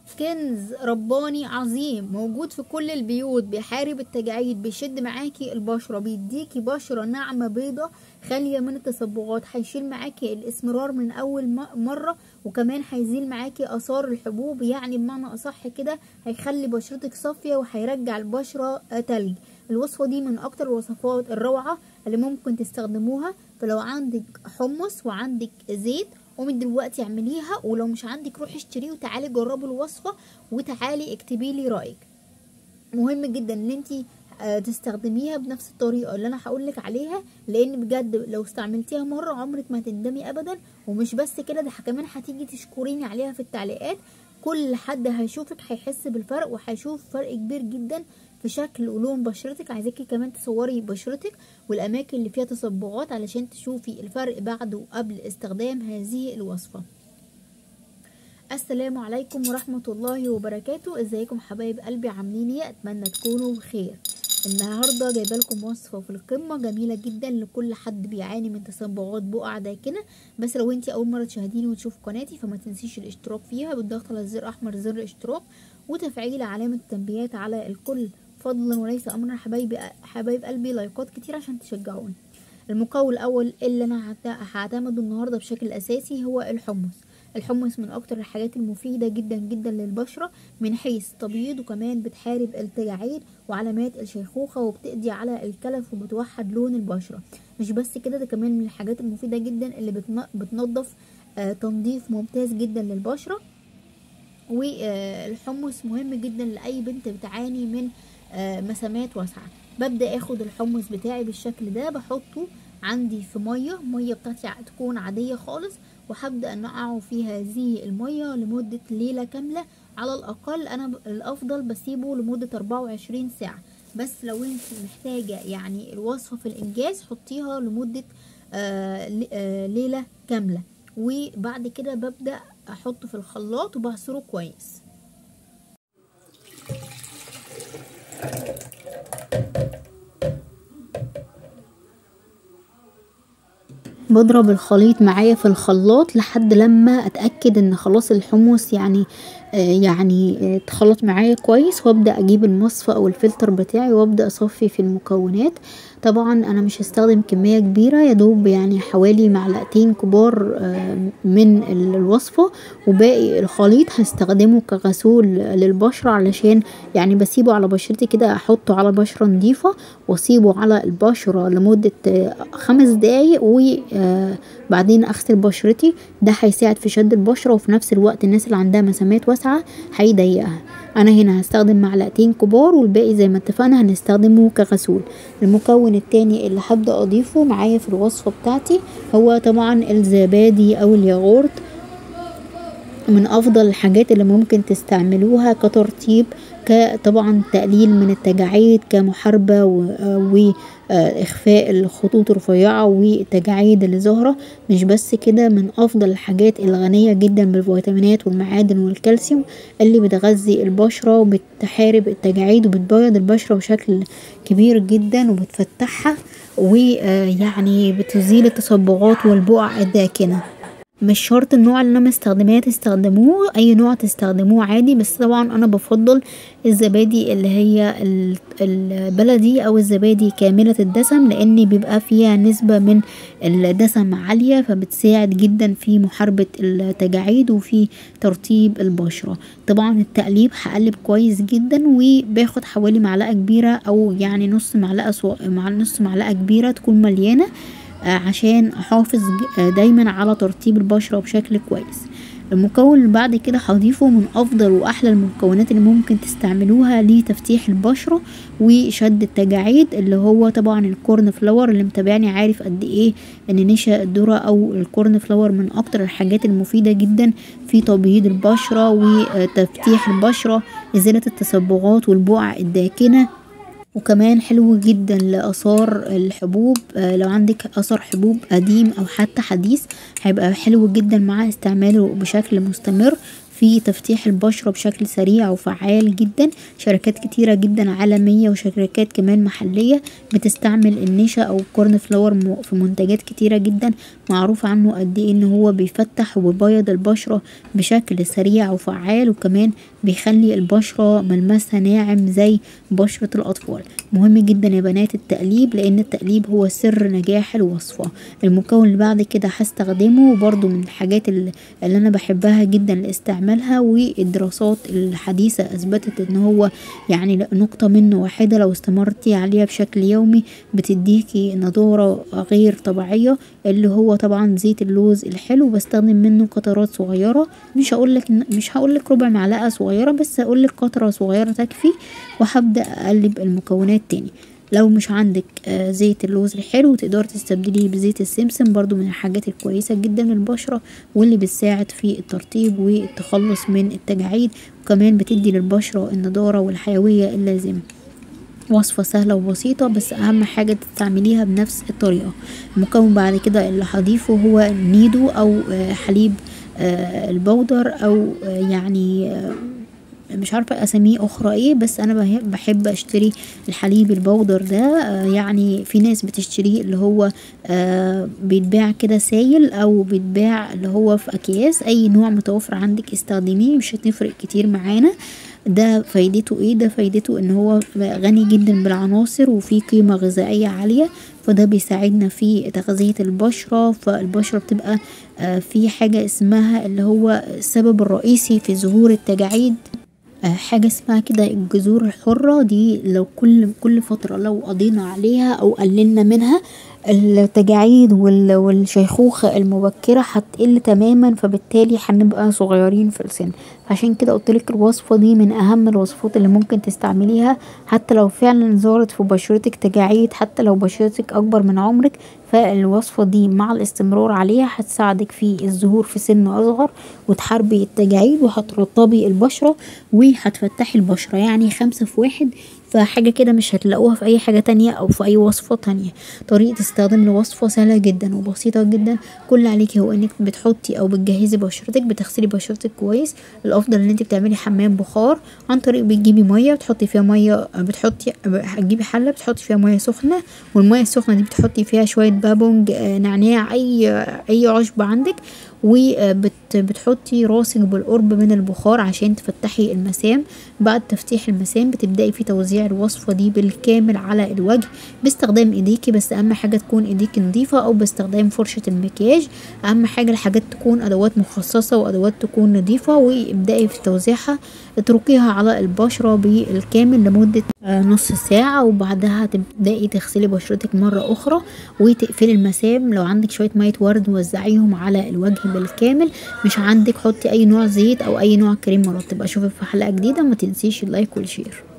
كنز رباني عظيم موجود في كل البيوت بيحارب التجاعيد بيشد معاكي البشرة بيديكي بشرة ناعمة بيضة خالية من التصبغات هيشيل معاكي الاسمرار من اول مرة وكمان هيزيل معاكي اثار الحبوب يعني بمعنى اصح كده هيخلي بشرتك صافية وهيرجع البشرة تلج الوصفة دي من اكتر الوصفات الروعة اللي ممكن تستخدموها فلو عندك حمص وعندك زيت قومي دلوقتي اعمليها ولو مش عندك روحي اشتريه وتعالي جربي الوصفه وتعالي اكتبي لي رايك مهم جدا ان انت تستخدميها بنفس الطريقه اللي انا هقولك عليها لان بجد لو استعملتيها مره عمرك ما تندمي ابدا ومش بس كده ده كمان هتيجي تشكريني عليها في التعليقات كل حد هيشوفك هيحس بالفرق وهيشوف فرق كبير جدا في شكل ولون بشرتك عايزاكي كمان تصوري بشرتك والاماكن اللي فيها تصبغات علشان تشوفي الفرق بعد وقبل استخدام هذه الوصفه السلام عليكم ورحمه الله وبركاته ازيكم حبايب قلبي عاملين ايه اتمنى تكونوا بخير النهارده جايبه لكم وصفه في القمه جميله جدا لكل حد بيعاني من تصبغات بقع داكنه بس لو انت اول مره تشاهديني وتشوفي قناتي فما تنسيش الاشتراك فيها بالضغط على الزر احمر زر الاشتراك وتفعيل علامه التنبيهات على الكل فضلا وليس امرا حبايبي حبايب قلبي لايكات كتير عشان تشجعوني المكون الاول اللي انا هعتمده النهارده بشكل اساسي هو الحمص الحمص من اكتر الحاجات المفيدة جدا جدا للبشرة من حيث تبييض وكمان بتحارب التجاعيد وعلامات الشيخوخة وبتقضي على الكلف وبتوحد لون البشرة مش بس كده ده كمان من الحاجات المفيدة جدا اللي بتنظف آه تنظيف ممتاز جدا للبشرة والحمص مهم جدا لأي بنت بتعاني من آه مسامات واسعة ببدأ اخد الحمص بتاعي بالشكل ده بحطه عندي في مية مية بتاعتي تكون عادية خالص وهبدأ انقعه في هذه المية لمدة ليلة كاملة على الأقل أنا الأفضل بسيبه لمدة 24 ساعة بس لو انت محتاجة يعني الوصفة في الإنجاز حطيها لمدة آه آه ليلة كاملة وبعد كده ببدأ أحطه في الخلاط وبعصره كويس بضرب الخليط معايا في الخلاط لحد لما اتاكد ان خلاص الحمص يعني آه يعني آه اتخلط معايا كويس وابدا اجيب المصفى او الفلتر بتاعي وابدا اصفي في المكونات طبعا انا مش هستخدم كميه كبيره يا دوب يعني حوالي معلقتين كبار آه من الوصفه وباقي الخليط هستخدمه كغسول للبشره علشان يعني بسيبه على بشرتي كده احطه على بشره نظيفه واسيبه على البشره لمده خمس دقايق وبعدين اغسل بشرتي ده هيساعد في شد البشره وفي نفس الوقت الناس اللي عندها مسامات واسعه هيضيقها انا هنا هستخدم معلقتين كبار والباقي زي ما اتفقنا هنستخدمه كغسول المكون التاني اللي هبدا اضيفه معايا في الوصفه بتاعتي هو طبعا الزبادي او الياغورت من افضل الحاجات اللي ممكن تستعملوها كترطيب كطبعا تقليل من التجاعيد كمحاربة وإخفاء الخطوط الرفيعة والتجاعيد اللي ظاهرة مش بس كده من أفضل الحاجات الغنية جدا بالفيتامينات والمعادن والكالسيوم اللي بتغذي البشرة وبتحارب التجاعيد وبتبيض البشرة بشكل كبير جدا وبتفتحها ويعني بتزيل التصبغات والبقع الداكنة مش شرط النوع اللي انا مستخدماه تستخدموه اي نوع تستخدموه عادي بس طبعا انا بفضل الزبادي اللي هي البلدي او الزبادي كاملة الدسم لان بيبقى فيها نسبة من الدسم عالية فبتساعد جدا في محاربة التجاعيد وفي ترطيب البشرة طبعا التقليب هقلب كويس جدا وباخد حوالي معلقة كبيرة او يعني نص معلقة سو... مع نص معلقة كبيرة تكون مليانة عشان احافظ دايما على ترطيب البشرة بشكل كويس المكون اللي بعد كده هضيفه من افضل واحلى المكونات اللي ممكن تستعملوها لتفتيح البشرة وشد التجاعيد اللي هو طبعا الكورن فلاور اللي متابعني عارف قد ايه ان نشا الذرة او الكورن فلاور من اكتر الحاجات المفيدة جدا في تبييض البشرة وتفتيح البشرة ازالة التصبغات والبقع الداكنة وكمان حلو جدا لآثار الحبوب آه لو عندك أثر حبوب قديم أو حتى حديث هيبقى حلو جدا مع استعماله بشكل مستمر في تفتيح البشرة بشكل سريع وفعال جدا شركات كتيرة جدا عالمية وشركات كمان محلية بتستعمل النشا او الكورن فلاور في منتجات كتيرة جدا معروف عنه قد ايه ان هو بيفتح وبيبيض البشرة بشكل سريع وفعال وكمان بيخلي البشرة ملمسها ناعم زي بشرة الأطفال مهم جدا يا بنات التقليب لأن التقليب هو سر نجاح الوصفة المكون اللي بعد كده هستخدمه برضو من الحاجات اللي أنا بحبها جدا لاستعمالها والدراسات الحديثة أثبتت إن هو يعني نقطة منه واحدة لو استمرتي عليها بشكل يومي بتديكي نضارة غير طبيعية اللي هو طبعا زيت اللوز الحلو بستخدم منه قطرات صغيرة مش هقولك مش هقولك ربع معلقة صغيرة بس هقولك قطرة صغيرة تكفي وهبدأ أقلب المكونات تاني لو مش عندك زيت اللوز الحلو تقدر تستبدليه بزيت السمسم برضو من الحاجات الكويسة جدا للبشرة واللي بتساعد في الترطيب والتخلص من التجاعيد وكمان بتدي للبشرة النضارة والحيوية اللازمة وصفة سهلة وبسيطة بس أهم حاجة تستعمليها بنفس الطريقة المكون بعد كده اللي هضيفه هو نيدو أو حليب البودر أو يعني مش عارفة اساميه اخرى ايه بس انا بحب اشتري الحليب البودر ده يعني في ناس بتشتريه اللي هو بيتباع كده سايل او بيتباع اللي هو في اكياس اي نوع متوفر عندك استخدميه مش هتفرق كتير معانا ده فايدته ايه ده فايدته ان هو غني جدا بالعناصر وفيه قيمة غذائية عالية فده بيساعدنا في تغذية البشرة فالبشرة بتبقى في حاجة اسمها اللي هو السبب الرئيسي في ظهور التجاعيد حاجة اسمها كده الجذور الحرة دي لو كل كل فترة لو قضينا عليها أو قللنا منها التجاعيد والشيخوخة المبكرة هتقل تماما فبالتالي هنبقى صغيرين في السن عشان كده قلتلك الوصفة دي من أهم الوصفات اللي ممكن تستعمليها حتى لو فعلا ظهرت في بشرتك تجاعيد حتى لو بشرتك أكبر من عمرك فالوصفة دي مع الاستمرار عليها هتساعدك في الظهور في سن أصغر وتحاربي التجاعيد وهترطبي البشرة وهتفتحي البشرة يعني خمسة في واحد فحاجة كده مش هتلاقوها في أي حاجة تانية أو في أي وصفة تانية طريقة استخدام الوصفة سهلة جدا وبسيطة جدا كل اللي عليكي هو انك بتحطي أو بتجهزي بشرتك بتغسلي بشرتك كويس الأفضل ان انت بتعملي حمام بخار عن طريق بتجيبي مية بتحطي فيها مية بتحطي هتجيبي حلة بتحطي فيها مية سخنة والمية السخنة دي بتحطي فيها شوية بابونج نعناع أي أي عشب عندك وبتحطي راسك بالقرب من البخار عشان تفتحي المسام بعد تفتيح المسام بتبدأي في توزيع الوصفة دي بالكامل على الوجه باستخدام ايديكي بس اهم حاجة تكون ايديكي نظيفة او باستخدام فرشة المكياج اهم حاجة الحاجات تكون ادوات مخصصة وادوات تكون نظيفة وابدأي في توزيعها اتركيها على البشرة بالكامل لمدة نص ساعة وبعدها تبدأي تغسلي بشرتك مرة أخرى وتقفلي المسام لو عندك شوية مية ورد وزعيهم على الوجه بالكامل مش عندك حطي أي نوع زيت أو أي نوع كريم مرطب أشوفك في حلقة جديدة ما تنسيش اللايك والشير